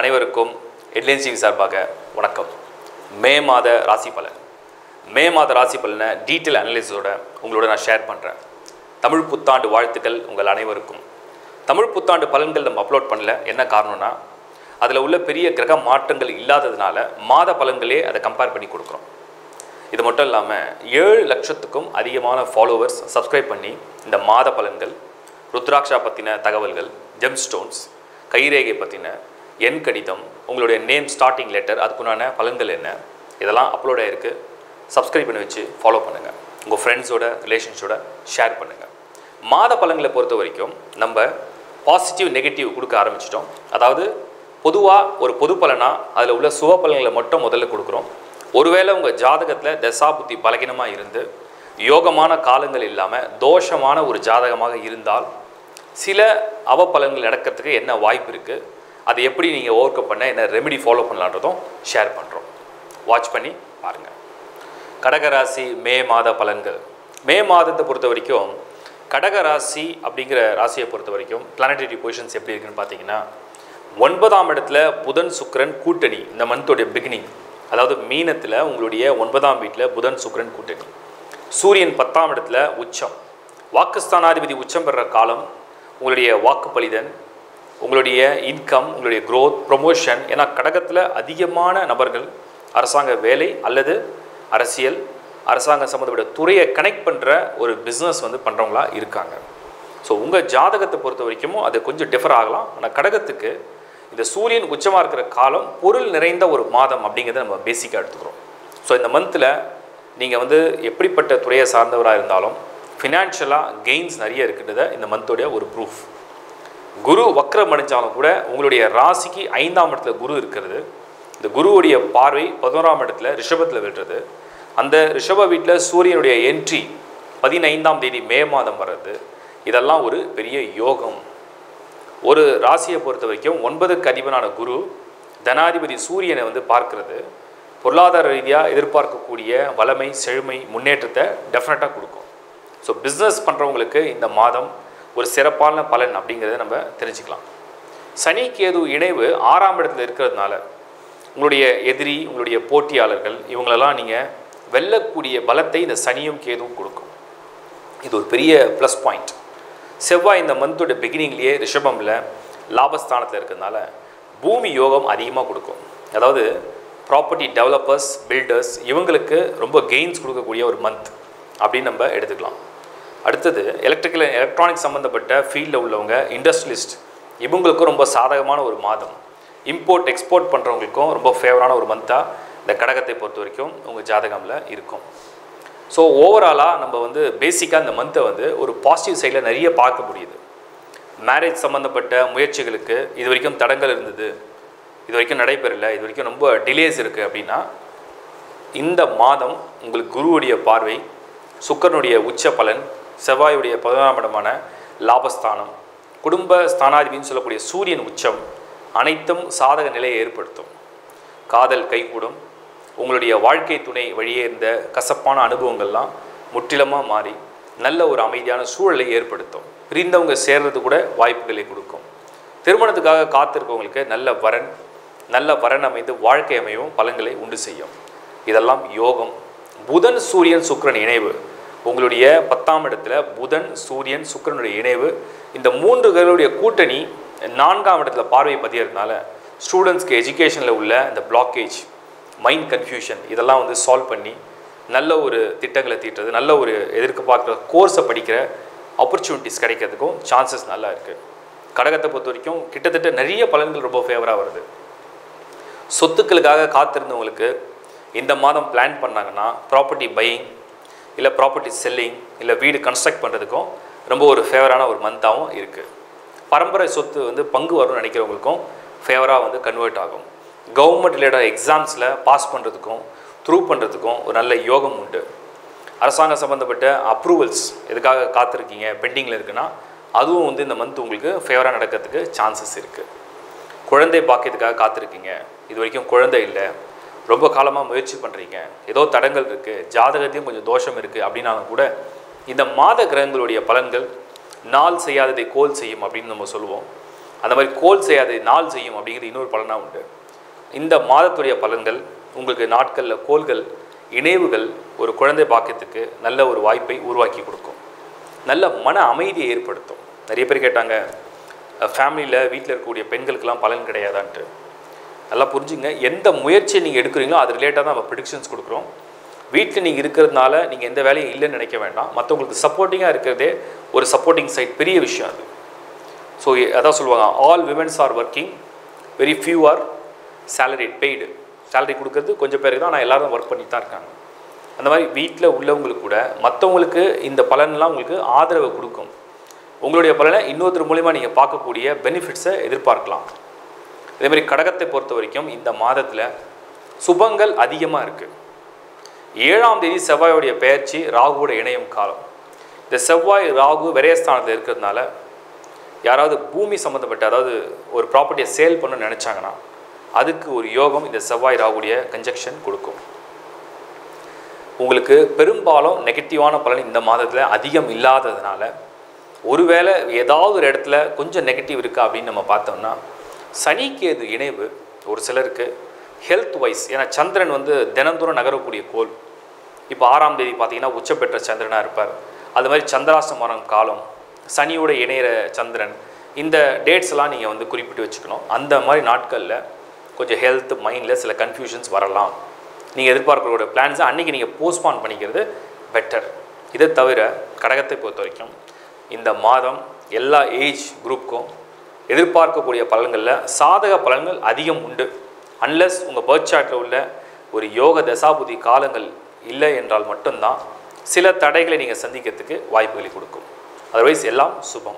அனைவருக்கும் headlines TV சார்பாக வணக்கம் மே மாத ராசி பலன் மே மாத ராசி பலனை டீட்டெயில் அனலிஸோட உங்களோட நான் ஷேர் பண்ணுறேன் தமிழ் புத்தாண்டு வாழ்த்துக்கள் உங்கள் அனைவருக்கும் தமிழ் புத்தாண்டு பலன்கள் நம்ம அப்லோட் பண்ணல என்ன காரணம்னா அதில் உள்ள பெரிய கிரக மாற்றங்கள் இல்லாததுனால மாத பலன்களே அதை கம்பேர் பண்ணி கொடுக்குறோம் இது மட்டும் இல்லாமல் ஏழு லட்சத்துக்கும் அதிகமான ஃபாலோவர்ஸ் சப்ஸ்கிரைப் பண்ணி இந்த மாத பலன்கள் ருத்ராட்சா பற்றின தகவல்கள் ஜெம் ஸ்டோன்ஸ் கைரேகை பற்றின எண் கடிதம் உங்களுடைய நேம் ஸ்டார்டிங் லெட்டர் அதுக்குண்டான பலன்கள் என்ன இதெல்லாம் அப்லோட் ஆகிருக்கு சப்ஸ்கிரைப் பண்ணி வச்சு ஃபாலோ பண்ணுங்கள் உங்கள் ஃப்ரெண்ட்ஸோட ரிலேஷன்ஸோட ஷேர் பண்ணுங்கள் மாத பலன்களை பொறுத்த வரைக்கும் நம்ம பாசிட்டிவ் நெகட்டிவ் கொடுக்க ஆரம்பிச்சிட்டோம் அதாவது பொதுவாக ஒரு பொது பலனாக அதில் உள்ள சுப பலன்களை மட்டும் முதல்ல கொடுக்குறோம் ஒருவேளை உங்கள் ஜாதகத்தில் தசாபுத்தி பலகீனமாக இருந்து யோகமான காலங்கள் இல்லாமல் தோஷமான ஒரு ஜாதகமாக இருந்தால் சில அவப்பலன்கள் நடக்கிறதுக்கு என்ன வாய்ப்பு இருக்குது அதை எப்படி நீங்கள் ஓவர் கம் பண்ண என்ன ரெமெடி ஃபாலோ பண்ணலான்றதும் ஷேர் பண்ணுறோம் வாட்ச் பண்ணி பாருங்கள் கடகராசி மே மாத பலன்கள் மே மாதத்தை பொறுத்த வரைக்கும் கடகராசி அப்படிங்கிற ராசியை பொறுத்த வரைக்கும் பிளானட்டரி பொசிஷன்ஸ் எப்படி இருக்குன்னு பார்த்தீங்கன்னா ஒன்பதாம் இடத்துல புதன் சுக்கிரன் கூட்டணி இந்த மந்தோடைய பிகினிங் அதாவது மீனத்தில் உங்களுடைய ஒன்பதாம் வீட்டில் புதன் சுக்கிரன் கூட்டணி சூரியன் பத்தாம் இடத்துல உச்சம் வாக்குஸ்தானாதிபதி உச்சம் பெறுற காலம் உங்களுடைய வாக்குப்பளிதன் உங்களுடைய இன்கம் உங்களுடைய growth ப்ரொமோஷன் ஏன்னா கடகத்தில் அதிகமான நபர்கள் அரசாங்க வேலை அல்லது அரசியல் அரசாங்கம் சம்மந்தப்பட்ட துறையை கனெக்ட் பண்ணுற ஒரு பிஸ்னஸ் வந்து பண்ணுறவங்களா இருக்காங்க ஸோ உங்கள் ஜாதகத்தை பொறுத்த வரைக்கும் அது கொஞ்சம் டிஃபர் ஆகலாம் ஆனால் கடகத்துக்கு இந்த சூரியன் உச்சமாக இருக்கிற காலம் பொருள் நிறைந்த ஒரு மாதம் அப்படிங்கிறத நம்ம பேசிக்காக எடுத்துக்கிறோம் ஸோ இந்த மந்தில் நீங்கள் வந்து எப்படிப்பட்ட துறையை சார்ந்தவராக இருந்தாலும் ஃபினான்ஷியலாக கெயின்ஸ் நிறைய இருக்கிறத இந்த மந்தோடைய ஒரு ப்ரூஃப் குரு வக்ரம் அடைஞ்சாலும் கூட உங்களுடைய ராசிக்கு ஐந்தாம் இடத்துல குரு இருக்கிறது இந்த குருவுடைய பார்வை பதினோராம் இடத்துல ரிஷபத்தில் விழுறது அந்த ரிஷப வீட்டில் சூரியனுடைய என்ட்ரி பதினைந்தாம் தேதி மே மாதம் வர்றது இதெல்லாம் ஒரு பெரிய யோகம் ஒரு ராசியை பொறுத்த வரைக்கும் ஒன்பதுக்கு அதிபனான குரு தனாதிபதி சூரியனை வந்து பார்க்கிறது பொருளாதார ரீதியாக எதிர்பார்க்கக்கூடிய வளமை செழுமை முன்னேற்றத்தை டெஃபினட்டாக கொடுக்கும் ஸோ பிஸ்னஸ் பண்ணுறவங்களுக்கு இந்த மாதம் ஒரு சிறப்பான பலன் அப்படிங்கிறத நம்ம தெரிஞ்சுக்கலாம் சனி கேது இணைவு ஆறாம் இடத்துல இருக்கிறதுனால உங்களுடைய எதிரி உங்களுடைய போட்டியாளர்கள் இவங்களெல்லாம் நீங்கள் வெல்லக்கூடிய பலத்தை இந்த சனியும் கேதுவும் கொடுக்கும் இது ஒரு பெரிய ப்ளஸ் பாயிண்ட் செவ்வாய் இந்த மந்தோட பிகினிங்லேயே ரிஷபமில் லாபஸ்தானத்தில் இருக்கிறதுனால பூமி யோகம் அதிகமாக கொடுக்கும் அதாவது ப்ராப்பர்ட்டி டெவலப்பர்ஸ் பில்டர்ஸ் இவங்களுக்கு ரொம்ப கெயின்ஸ் கொடுக்கக்கூடிய ஒரு மந்த் அப்படின்னு நம்ம எடுத்துக்கலாம் அடுத்தது எலக்ட்ரிக்கல் எலக்ட்ரானிக் சம்மந்தப்பட்ட ஃபீல்டில் உள்ளவங்க இண்டஸ்ட்ரியலிஸ்ட் இவங்களுக்கும் ரொம்ப சாதகமான ஒரு மாதம் இம்போர்ட் எக்ஸ்போர்ட் பண்ணுறவங்களுக்கும் ரொம்ப ஃபேவரான ஒரு மந்த்தாக இந்த கடகத்தை பொறுத்த வரைக்கும் உங்கள் ஜாதகமில் இருக்கும் ஸோ ஓவராலாக நம்ம வந்து பேசிக்காக இந்த மந்த்தை வந்து ஒரு பாசிட்டிவ் சைடில் நிறைய பார்க்க முடியுது மேரேஜ் சம்மந்தப்பட்ட முயற்சிகளுக்கு இது வரைக்கும் தடங்கள் இருந்தது இது வரைக்கும் நடைபெறலை இது வரைக்கும் ரொம்ப டிலேஸ் இருக்குது அப்படின்னா இந்த மாதம் உங்களுக்கு குருவுடைய பார்வை சுக்கரனுடைய உச்ச பலன் செவ்வாயுடைய பதினொன்றாம் இடமான லாபஸ்தானம் குடும்ப ஸ்தானாதிபதினு சொல்லக்கூடிய சூரியன் உச்சம் அனைத்தும் சாதக நிலையை ஏற்படுத்தும் காதல் கைகூடும் உங்களுடைய வாழ்க்கை துணை வழியே இருந்த கசப்பான அனுபவங்கள்லாம் முற்றிலுமாக மாறி நல்ல ஒரு அமைதியான சூழலை ஏற்படுத்தும் பிரிந்தவங்க சேர்றது கூட வாய்ப்புகளை கொடுக்கும் திருமணத்துக்காக காத்திருக்கவங்களுக்கு நல்ல வரன் நல்ல வரன் அமைந்து வாழ்க்கை அமையும் பலன்களை உண்டு செய்யும் இதெல்லாம் யோகம் புதன் சூரியன் சுக்கிரன் இணைவு உங்களுடைய பத்தாம் இடத்துல புதன் சூரியன் சுக்கிரனுடைய இணைவு இந்த மூன்று பேருடைய கூட்டணி நான்காம் இடத்துல பார்வை பதியறதுனால ஸ்டூடெண்ட்ஸ்க்கு எஜுகேஷனில் உள்ள இந்த பிளாக்கேஜ் மைண்ட் கன்ஃபியூஷன் இதெல்லாம் வந்து சால்வ் பண்ணி நல்ல ஒரு திட்டங்களை தீட்டுறது நல்ல ஒரு எதிர்க்க பார்க்குற கோர்ஸை படிக்கிற ஆப்பர்ச்சுனிட்டிஸ் கிடைக்கிறதுக்கும் சான்சஸ் நல்லா இருக்குது கடகத்தை பொறுத்த வரைக்கும் கிட்டத்தட்ட நிறைய பலன்கள் ரொம்ப ஃபேவராக வருது சொத்துக்களுக்காக காத்திருந்தவங்களுக்கு இந்த மாதம் பிளான் பண்ணாங்கன்னா ப்ராப்பர்ட்டி பையிங் இல்லை ப்ராப்பர்ட்டி செல்லிங் இல்லை வீடு கன்ஸ்ட்ரக்ட் பண்ணுறதுக்கும் ரொம்ப ஒரு ஃபேவரான ஒரு மந்த்தாகவும் இருக்குது பரம்பரை சொத்து வந்து பங்கு வரும்னு நினைக்கிறவங்களுக்கும் ஃபேவராக வந்து கன்வெர்ட் ஆகும் கவர்மெண்ட் ரிலேட்டட் எக்ஸாம்ஸில் பாஸ் பண்ணுறதுக்கும் த்ரூ பண்ணுறதுக்கும் ஒரு நல்ல யோகம் உண்டு அரசாங்கம் சம்மந்தப்பட்ட அப்ரூவல்ஸ் எதுக்காக காத்திருக்கீங்க பெண்டிங்கில் இருக்குன்னா அதுவும் வந்து இந்த மந்த் உங்களுக்கு ஃபேவராக நடக்கிறதுக்கு சான்சஸ் இருக்குது குழந்தை பாக்கியத்துக்காக காத்திருக்கீங்க இது வரைக்கும் குழந்தை இல்லை ரொம்ப காலமாக முயற்சி பண்ணுறீங்க ஏதோ தடங்கள் இருக்குது ஜாதகத்தையும் கொஞ்சம் தோஷம் இருக்குது அப்படின்னாலும் கூட இந்த மாத கிரகங்களுடைய பலன்கள் நாள் செய்யாததை கோல் செய்யும் அப்படின்னு நம்ம சொல்லுவோம் அந்த மாதிரி கோல் செய்யாது நாள் செய்யும் அப்படிங்கிறது இன்னொரு பலனாக உண்டு இந்த மாதத்துடைய பலன்கள் உங்களுக்கு நாட்களில் கோள்கள் இணைவுகள் ஒரு குழந்தை பாக்கியத்துக்கு நல்ல ஒரு வாய்ப்பை உருவாக்கி கொடுக்கும் நல்ல மன அமைதியை ஏற்படுத்தும் நிறைய பேர் கேட்டாங்க ஃபேமிலியில் வீட்டில் இருக்கக்கூடிய பெண்களுக்கெல்லாம் பலன் கிடையாதான்ட்டு நல்லா புரிஞ்சுங்க எந்த முயற்சியை நீங்கள் எடுக்கிறீங்களோ அது ரிலேட்டாக தான் நம்ம ப்ரிடிக்ஷன்ஸ் கொடுக்குறோம் வீட்டில் நீங்கள் இருக்கிறதுனால நீங்கள் எந்த வேலையும் இல்லைன்னு நினைக்க வேண்டாம் மற்றவங்களுக்கு சப்போர்ட்டிங்காக இருக்கிறதே ஒரு சப்போர்ட்டிங் சைட் பெரிய விஷயம் அது ஸோ அதான் சொல்லுவாங்க all womens are working very few are salary paid salary கொடுக்கறது கொஞ்சம் பேருக்கு தான் ஆனால் எல்லாரும் ஒர்க் பண்ணிட்டு தான் இருக்காங்க அந்த மாதிரி வீட்டில் உள்ளவங்களுக்கு கூட மற்றவங்களுக்கு இந்த பலன்லாம் உங்களுக்கு ஆதரவை கொடுக்கும் உங்களுடைய பலனை இன்னொருத்தர் மூலிமா நீங்கள் பார்க்கக்கூடிய பெனிஃபிட்ஸை எதிர்பார்க்கலாம் இதே மாதிரி கடகத்தை பொறுத்த வரைக்கும் இந்த மாதத்தில் சுபங்கள் அதிகமாக இருக்குது ஏழாம் தேதி செவ்வாயோடைய பெயர்ச்சி ராகுவோட இணையும் காலம் இந்த செவ்வாய் ராகு விரயஸ்தானத்தில் இருக்கிறதுனால யாராவது பூமி சம்மந்தப்பட்ட அதாவது ஒரு ப்ராப்பர்ட்டியை சேல் பண்ண நினச்சாங்கன்னா அதுக்கு ஒரு யோகம் இந்த செவ்வாய் ராகுடைய கன்ஜெக்ஷன் கொடுக்கும் உங்களுக்கு பெரும்பாலும் நெகட்டிவான பலன் இந்த மாதத்தில் அதிகம் இல்லாததுனால ஒருவேளை ஏதாவது ஒரு இடத்துல கொஞ்சம் நெகட்டிவ் இருக்கா அப்படின்னு நம்ம பார்த்தோம்னா சனிக்கேது இணைவு ஒரு சிலருக்கு ஹெல்த் வைஸ் ஏன்னா சந்திரன் வந்து தினந்தோறும் நகரக்கூடிய கோள் இப்போ ஆறாம் தேதி பார்த்தீங்கன்னா உச்ச பெற்ற சந்திரனாக இருப்பார் அது மாதிரி சந்திராஷ்டமரம் காலம் சனியோட இணையிற சந்திரன் இந்த டேட்ஸ் எல்லாம் நீங்கள் வந்து குறிப்பிட்டு வச்சுக்கணும் அந்த மாதிரி நாட்களில் கொஞ்சம் ஹெல்த் மைண்டில் சில கன்ஃபியூஷன்ஸ் வரலாம் நீங்கள் எதிர்பார்க்கக்கூடிய பிளான்ஸை அன்றைக்கி நீங்கள் போஸ்ட்பான் பண்ணிக்கிறது பெட்டர் இதை தவிர கடகத்தை பொறுத்த வரைக்கும் இந்த மாதம் எல்லா ஏஜ் குரூப்புக்கும் எதிர்பார்க்கக்கூடிய பலன்களில் சாதக பலன்கள் அதிகம் உண்டு அன்லஸ் உங்கள் பர்த் சார்ட்டில் உள்ள ஒரு யோக தசாபுதி காலங்கள் இல்லை என்றால் மட்டும்தான் சில தடைகளை நீங்கள் சந்திக்கிறதுக்கு வாய்ப்புகளை கொடுக்கும் அதர்வைஸ் எல்லாம் சுபம்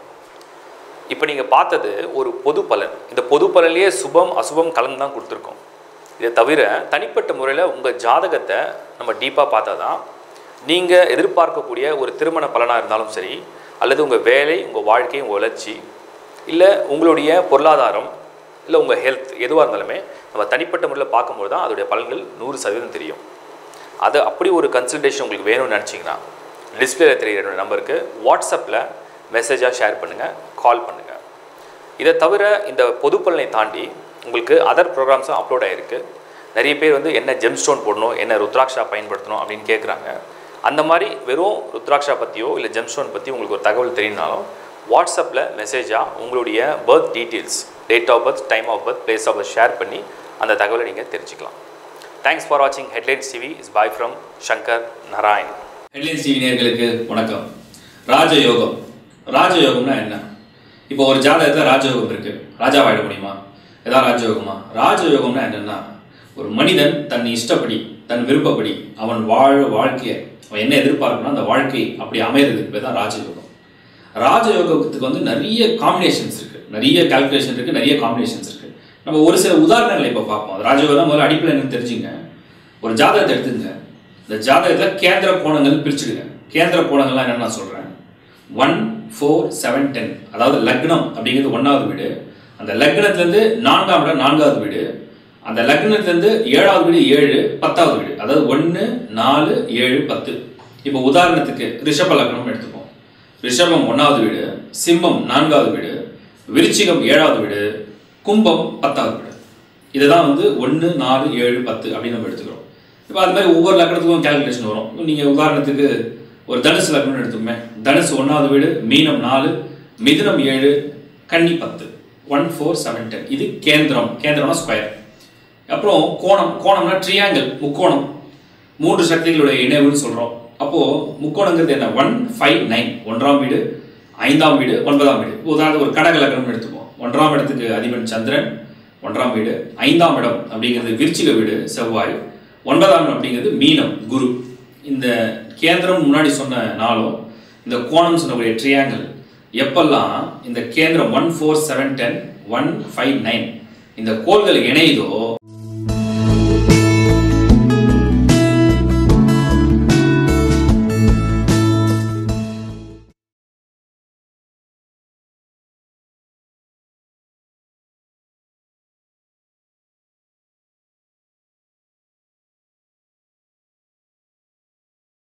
இப்போ நீங்கள் பார்த்தது ஒரு பொது பலன் இந்த பொது பலன்லேயே சுபம் அசுபம் கலந்து தான் கொடுத்துருக்கோம் இதை தவிர தனிப்பட்ட முறையில் உங்கள் ஜாதகத்தை நம்ம டீப்பாக பார்த்தா தான் நீங்கள் எதிர்பார்க்கக்கூடிய ஒரு திருமண பலனாக இருந்தாலும் சரி அல்லது உங்கள் வேலை உங்கள் வாழ்க்கை உங்கள் வளர்ச்சி இல்லை உங்களுடைய பொருளாதாரம் இல்லை உங்கள் ஹெல்த் எதுவாக இருந்தாலுமே நம்ம தனிப்பட்ட முறையில் பார்க்கும்போது தான் அதோடைய பலன்கள் நூறு சதவீதம் தெரியும் அது அப்படி ஒரு கன்சல்டேஷன் உங்களுக்கு வேணும்னு நினச்சிங்கன்னா டிஸ்பிளேல தெரிகிற என்னோட நம்பருக்கு வாட்ஸ்அப்பில் மெசேஜாக ஷேர் பண்ணுங்கள் கால் பண்ணுங்கள் இதை தவிர இந்த பொது பலனை தாண்டி உங்களுக்கு அதர் ப்ரோக்ராம்ஸும் அப்லோட் ஆகிருக்கு நிறைய பேர் வந்து என்ன ஜெம்ஸ்டோன் போடணும் என்ன ருத்ராட்சா பயன்படுத்தணும் அப்படின்னு கேட்குறாங்க அந்த மாதிரி வெறும் ருத்ராட்சா பற்றியோ இல்லை ஜெம்ஸ்டோன் பற்றி உங்களுக்கு ஒரு தகவல் தெரியுனாலும் வாட்ஸ்அப்பில் மெசேஜாக உங்களுடைய birth details date of birth time of birth place of birth share பண்ணி அந்த தகவலை நீங்கள் தெரிஞ்சுக்கலாம் தேங்க்ஸ் ஃபார் வாட்சிங் Headlines TV is bye from Shankar Narayan Headlines TV நேயர்களுக்கு வணக்கம் ராஜயோகம் ராஜயோகம்னா என்ன இப்போ ஒரு ஜாதகத்தில் ராஜயோகம் இருக்கு ராஜாவாயிட முடியுமா ஏதாவது ராஜயோகமா ராஜயோகம்னா என்னன்னா ஒரு மனிதன் தன் இஷ்டப்படி தன் விருப்பப்படி அவன் வாழ வாழ்க்கையை அவன் என்ன எதிர்பார்க்கணும் அந்த வாழ்க்கை அப்படி அமையறதுக்கு பேர் தான் ராஜயோகம் ராஜயோகத்துக்கு வந்து நிறைய காம்பினேஷன்ஸ் இருக்கு நிறைய கால்குலேஷன் இருக்கு நிறைய காம்பினேஷன்ஸ் இருக்கு நம்ம ஒரு சில உதாரணங்களை இப்போ பார்ப்போம் ராஜயோகம் முதல்ல அடிப்படையில் எனக்கு தெரிஞ்சுங்க ஒரு ஜாதகத்தை எடுத்துங்க இந்த ஜாதகத்தில் கேந்திர கோணங்கள் பிரிச்சுடுங்க கேந்திர கோணங்கள்லாம் என்னன்னு நான் சொல்கிறேன் ஒன் ஃபோர் செவன் டென் அதாவது லக்னம் அப்படிங்கிறது ஒன்றாவது வீடு அந்த லக்னத்துலேருந்து நான்காம் இடம் நான்காவது வீடு அந்த லக்னத்துலேருந்து ஏழாவது வீடு ஏழு பத்தாவது வீடு அதாவது ஒன்று நாலு ஏழு பத்து இப்போ உதாரணத்துக்கு ரிஷப லக்னம் எடுத்துப்போம் ரிஷபம் ஒன்றாவது வீடு சிம்மம் நான்காவது வீடு விருச்சிகம் ஏழாவது வீடு கும்பம் பத்தாவது வீடு இதுதான் வந்து ஒன்று நாலு ஏழு பத்து அப்படின்னு நம்ம எடுத்துக்கிறோம் இப்போ அது மாதிரி ஒவ்வொரு லக்னத்துக்கும் கேல்குலேஷன் வரும் நீங்கள் உதாரணத்துக்கு ஒரு தனுசு லக்னம்னு எடுத்துக்கோமே தனுசு ஒன்றாவது வீடு மீனம் நாலு மிதுனம் ஏழு கன்னி பத்து ஒன் ஃபோர் செவன் டென் இது கேந்திரம் கேந்திரம்னா ஸ்கொயர் அப்புறம் கோணம் கோணம்னா ட்ரியாங்கிள் முக்கோணம் மூன்று சக்திகளுடைய இணைவுன்னு சொல்கிறோம் அப்போது முக்கோணங்கிறது என்ன ஒன் ஃபைவ் நைன் ஒன்றாம் வீடு ஐந்தாம் வீடு ஒன்பதாம் வீடு உதாரணத்துக்கு ஒரு கடக லக்னம்னு எடுத்துப்போம் ஒன்றாம் இடத்துக்கு அதிபன் சந்திரன் ஒன்றாம் வீடு ஐந்தாம் இடம் அப்படிங்கிறது விருச்சிக வீடு செவ்வாய் ஒன்பதாம் இடம் அப்படிங்கிறது மீனம் குரு இந்த கேந்திரம் முன்னாடி சொன்ன நாளும் இந்த கோணம் சொன்னக்கூடிய ட்ரியாங்கிள் எப்பெல்லாம் இந்த கேந்திரம் one four seven ten one five nine இந்த கோள்கள் இணையுதோ